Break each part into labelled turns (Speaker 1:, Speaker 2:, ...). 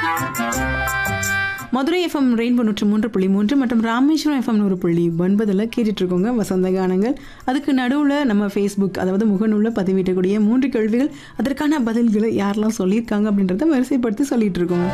Speaker 1: Madurai FM rainbow நூற்று மூன்று புள்ளி மூன்று மற்றும் ராமேஸ்வரம் எஃப்எம் நூறு புள்ளி ஒன்பதில் கேட்டுட்டு இருக்கோங்க வசந்த கானங்கள் அதுக்கு நடுவில் நம்ம ஃபேஸ்புக் அதாவது முகநூலில் பதிவிட்டக்கூடிய மூன்று கேள்விகள் அதற்கான பதில்களை யாரெல்லாம் சொல்லியிருக்காங்க அப்படின்றத வரிசைப்படுத்தி சொல்லிட்டு இருக்கோம்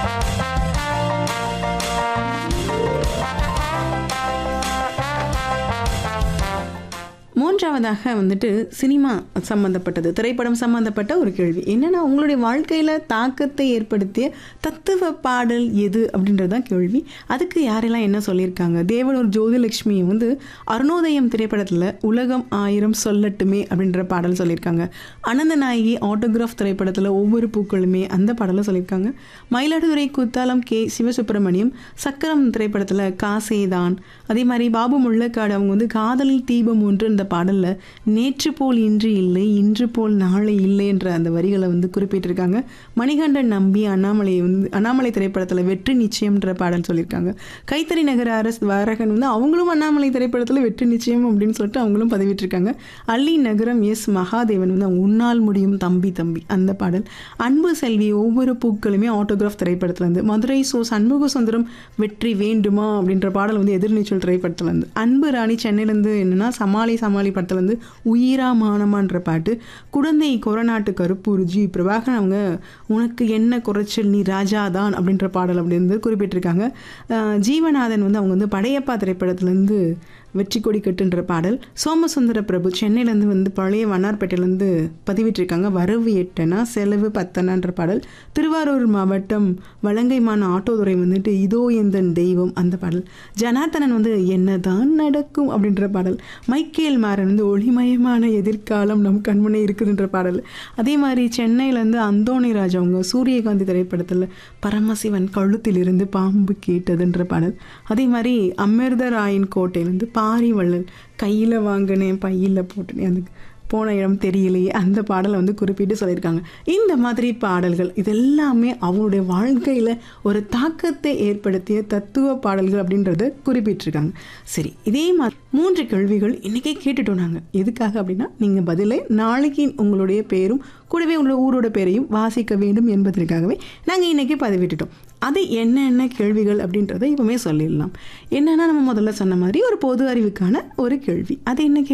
Speaker 1: மூன்றாவதாக வந்துட்டு சினிமா சம்பந்தப்பட்டது திரைப்படம் சம்பந்தப்பட்ட ஒரு கேள்வி என்னன்னா உங்களுடைய வாழ்க்கையில தாக்கத்தை ஏற்படுத்திய தத்துவ பாடல் எது அப்படின்றது தான் கேள்வி அதுக்கு யாரெல்லாம் என்ன சொல்லியிருக்காங்க தேவனூர் ஜோதிலட்சுமி வந்து அருணோதயம் திரைப்படத்தில் உலகம் ஆயிரம் சொல்லட்டுமே அப்படின்ற பாடல் சொல்லியிருக்காங்க அனந்த நாயகி ஆட்டோகிராஃப் திரைப்படத்தில் ஒவ்வொரு பூக்களுமே அந்த பாடலை சொல்லியிருக்காங்க மயிலாடுதுறை குத்தாலம் கே சிவசுப்பிரமணியம் சக்கரம் திரைப்படத்தில் காசேதான் அதே மாதிரி பாபு முள்ளக்காடு அவங்க வந்து காதலில் தீபம் ஒன்று இந்த பாடலில் நேற்று போல் இன்று இல்லை இன்று போல் நாளை இல்லை என்ற அந்த வரிகளை வந்து குறிப்பிட்டிருக்காங்க மணிகண்டன் நம்பி அண்ணாமலை வந்து அண்ணாமலை திரைப்படத்தில் வெற்றி நிச்சயம்ன்ற பாடல் சொல்லியிருக்காங்க கைத்தறி நகர அரசு வாரகன் வந்து அவங்களும் அண்ணாமலை திரைப்படத்தில் வெற்றி நிச்சயம் அப்படின்னு சொல்லிட்டு அவங்களும் பதிவிட்டிருக்காங்க அள்ளி நகரம் எஸ் மகாதேவன் வந்து அவங்க உன்னால் முடியும் தம்பி தம்பி அந்த பாடல் அன்பு செல்வி ஒவ்வொரு பூக்களுமே ஆட்டோகிராஃப் திரைப்படத்துல இருந்து மதுரை சோ சண்முக சுந்தரம் வெற்றி வேண்டுமா அப்படின்ற பாடல் வந்து எதிர்நீச்சல் திரைப்படத்துல இருந்து அன்பு ராணி சென்னையிலேருந்து என்னன்னா சமாளி சமாளி படத்துல இருந்து உயிரா மானமான்ற பாட்டு குழந்தை கொரநாட்டு கருப்பூர் ஜி பிரபாகரன் அவங்க உனக்கு என்ன குறைச்சல் நீ ராஜா தான் அப்படின்ற பாடல் அப்படி இருந்து குறிப்பிட்டிருக்காங்க அஹ் ஜீவநாதன் வந்து அவங்க வந்து படையப்பா திரைப்படத்துலேருந்து வெற்றி கொடி கட்டுன்ற பாடல் சோமசுந்தர பிரபு சென்னையிலேருந்து வந்து பழைய வண்ணார்பேட்டையிலேருந்து பதிவிட்டிருக்காங்க வரவு எட்டனா செலவு பத்தனான்ற பாடல் திருவாரூர் மாவட்டம் வலங்கைமான ஆட்டோதுறை வந்துட்டு இதோ எந்தன் தெய்வம் அந்த பாடல் ஜனார்த்தனன் வந்து என்னதான் நடக்கும் அப்படின்ற பாடல் மைக்கேல் மாறன் வந்து ஒளிமயமான எதிர்காலம் நம் கண்முனே இருக்குதுன்ற பாடல் அதே மாதிரி சென்னையிலேருந்து அந்தோணி ராஜ் அவங்க சூரியகாந்தி திரைப்படத்தில் பரமசிவன் கழுத்திலிருந்து பாம்பு கேட்டதுன்ற பாடல் அதே மாதிரி அமிர்தராயன் கோட்டையிலேருந்து பாரிவள்ளல் கையில் வாங்கினேன் பையில் போட்டேன் அந்த போன இடம் தெரியலையே அந்த பாடலை வந்து குறிப்பிட்டு சொல்லியிருக்காங்க இந்த மாதிரி பாடல்கள் இதெல்லாமே அவங்களுடைய வாழ்க்கையில் ஒரு தாக்கத்தை ஏற்படுத்திய தத்துவ பாடல்கள் அப்படின்றத குறிப்பிட்டிருக்காங்க சரி இதே மாதிரி மூன்று கேள்விகள் இன்றைக்கே கேட்டுட்டோம் நாங்கள் எதுக்காக அப்படின்னா நீங்கள் பதிலை நாளைக்கு உங்களுடைய பேரும் கூடவே உங்களோட ஊரோட பேரையும் வாசிக்க வேண்டும் என்பதற்காகவே நாங்கள் இன்றைக்கி பதிவிட்டுட்டோம் அது என்னென்ன கேள்விகள் அப்படின்றத இப்போவுமே சொல்லிடலாம் என்னென்னா நம்ம முதல்ல சொன்ன மாதிரி ஒரு பொது அறிவுக்கான ஒரு கேள்வி அது என்ன கேள்வி